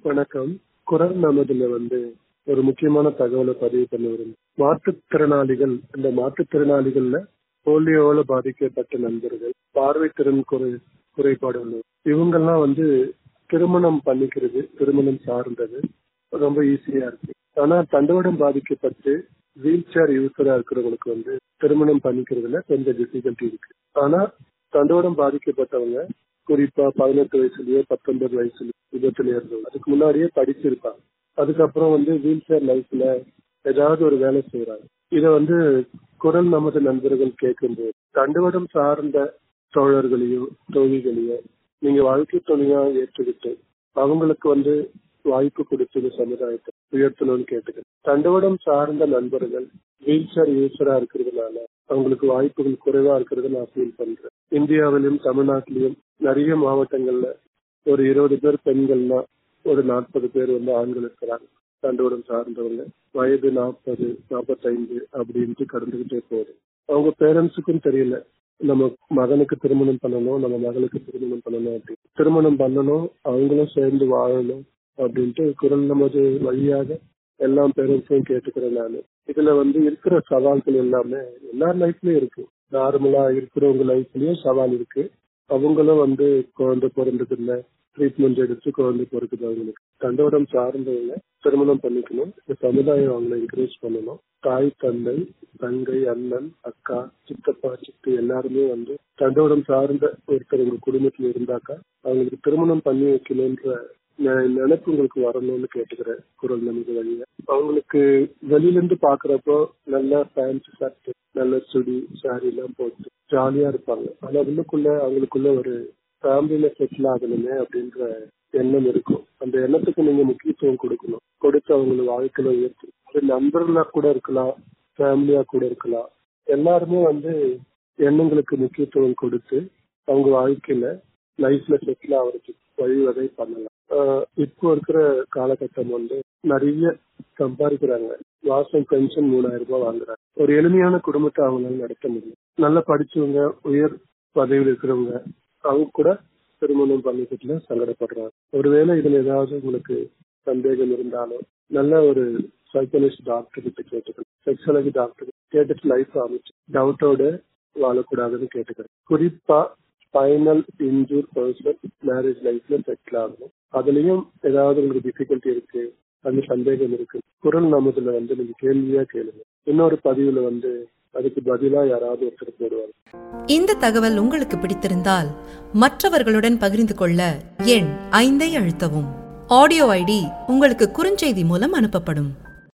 வணக்கம் குரல் நமதுல வந்து ஒரு முக்கியமான தகவலை பதிவு பண்ண விரும்புகிறேன் மாற்றுத்திறனாளிகள் இந்த மாற்றுத்திறனாளிகள்ல போலியோல பாதிக்கப்பட்ட நண்பர்கள் பார்வை திறன் குறை குறைபாடு உள்ளது இவங்கெல்லாம் வந்து திருமணம் பண்ணிக்கிறது திருமணம் சார்ந்தது ரொம்ப ஈஸியா இருக்கு ஆனா தண்டோடம் பாதிக்கப்பட்டு வீல் சேர் யூஸரா இருக்கிறவங்களுக்கு வந்து திருமணம் பண்ணிக்கிறதுல கொஞ்சம் டிஃபிகல்ட்டி இருக்கு ஆனா தண்டோடம் பாதிக்கப்பட்டவங்க குறிப்பா பதினெட்டு வயசுலயோ பத்தொன்பது வயசுல விபத்துல இருந்தவங்க அதுக்கு முன்னாடியே படிச்சிருப்பாங்க அதுக்கப்புறம் வந்து வீல் சேர் லைஃப்ல ஏதாவது ஒரு வேலை செய்யறாங்க இத வந்து குரல் நமது நண்பர்கள் கேட்கும்போது தண்டுவடம் சார்ந்த தோழர்களையோ தோழிகளையோ நீங்க வாழ்க்கை துணையா ஏற்றுக்கிட்டு அவங்களுக்கு வந்து வாய்ப்பு கொடுத்தது சமுதாயத்தை உயர்த்தணும்னு கேட்டுக்கிறேன் தண்டவடம் சார்ந்த நண்பர்கள் வீல் சேர் யூஸரா இருக்கிறதுனால அவங்களுக்கு வாய்ப்புகள் குறைவா இருக்கிறத நான் ஃபீல் பண்றேன் இந்தியாவிலும் தமிழ்நாட்டிலும் நிறைய மாவட்டங்கள்ல ஒரு இருபது பேர் பெண்கள்னா ஒரு நாற்பது பேர் வந்து ஆண்கள் இருக்கிறாங்க தண்டோடம் சார்ந்தவங்க வயது நாற்பது நாற்பத்தைந்து அப்படின்ட்டு கடந்துகிட்டே போகுது அவங்க பேரண்ட்ஸுக்கும் தெரியல நம்ம மகனுக்கு திருமணம் பண்ணணும் நம்ம மகளுக்கு திருமணம் பண்ணணும் அப்படின்னு திருமணம் பண்ணணும் அவங்களும் சேர்ந்து வாழணும் அப்படின்ட்டு குரல் நமது வழியாக எல்லா பேரண்ட்ஸையும் கேட்டுக்கிறேன் நான் இதுல வந்து இருக்கிற சவால்கள் எல்லாமே எல்லார் லைஃப்லயும் இருக்கு நார்மலா இருக்கிறவங்க லைஃப்லயும் சவால் இருக்கு அவங்களும் வந்து குழந்தை பிறந்தது இல்ல ட்ரீட்மெண்ட் எடுத்து குழந்தை பிறக்குது அவங்களுக்கு தண்டோடம் சார்ந்தவங்க திருமணம் பண்ணிக்கணும் இந்த சமுதாயம் அவங்களை என்கரேஜ் பண்ணணும் தாய் தந்தை தங்கை அண்ணன் அக்கா சித்தப்பா சித்து எல்லாருமே வந்து தண்டோடம் சார்ந்த ஒருத்தர் உங்க குடும்பத்துல இருந்தாக்கா அவங்களுக்கு திருமணம் பண்ணி வைக்கணும்ன்ற நினைப்பு உங்களுக்கு வரணும்னு கேட்டுக்கிறேன் குரல் நமக்கு வழிய அவங்களுக்கு வெளியில இருந்து பாக்குறப்போ நல்ல பேண்ட் ஷர்ட் நல்ல சுடி சாரி எல்லாம் போட்டு ஜாலியா இருப்பாங்க ஆனா உள்ளுக்குள்ள அவங்களுக்குள்ள ஒரு ஃபேமிலியில செட்டில் ஆகணுமே அப்படின்ற எண்ணம் இருக்கும் அந்த எண்ணத்துக்கு நீங்க முக்கியத்துவம் கொடுக்கணும் கொடுத்து அவங்களை வாழ்க்கையில உயர்த்தி அது நண்பர்களா கூட இருக்கலாம் ஃபேமிலியா கூட இருக்கலாம் எல்லாருமே வந்து எண்ணங்களுக்கு முக்கியத்துவம் கொடுத்து அவங்க வாழ்க்கையில லைஃப்ல செட்டில் ஆகிறதுக்கு வழிவகை பண்ணலாம் இப்போ இருக்கிற காலகட்டம் வந்து நிறைய சம்பாதிக்கிறாங்க மாசம் பென்ஷன் மூணாயிரம் ரூபாய் வாங்குறாங்க ஒரு எளிமையான குடும்பத்தை அவங்களால நடத்த முடியும் நல்லா படிச்சவங்க உயர் பதவியில் இருக்கிறவங்க அவங்க கூட திருமணம் பண்ணிக்கிட்டுல சங்கடப்படுறாங்க ஒருவேளை இதுல ஏதாவது உங்களுக்கு சந்தேகம் இருந்தாலும் நல்ல ஒரு சைக்காலஜிஸ்ட் டாக்டர் கிட்ட கேட்டுக்கணும் செக்ஸாலஜி டாக்டர் கேட்டுட்டு லைஃப் அமைச்சு டவுட்டோட வாழக்கூடாதுன்னு கேட்டுக்கிறேன் குறிப்பா ஃபைனல் இன்ஜூர் பர்சன் மேரேஜ் லைஃப்ல செட்டில் ஆகணும் அதுலயும் ஏதாவது உங்களுக்கு டிஃபிகல்ட்டி இருக்கு அந்த சந்தேகம் இருக்கு குரல் நமதுல வந்து நீங்க கேள்வியா கேளுங்க இன்னொரு பதிவுல வந்து அதுக்கு பதிலா யாராவது ஒருத்தர் போடுவாங்க இந்த தகவல் உங்களுக்கு பிடித்திருந்தால் மற்றவர்களுடன் பகிர்ந்து கொள்ள எண் ஐந்தை அழுத்தவும் ஆடியோ ஐடி உங்களுக்கு குறுஞ்செய்தி மூலம் அனுப்பப்படும்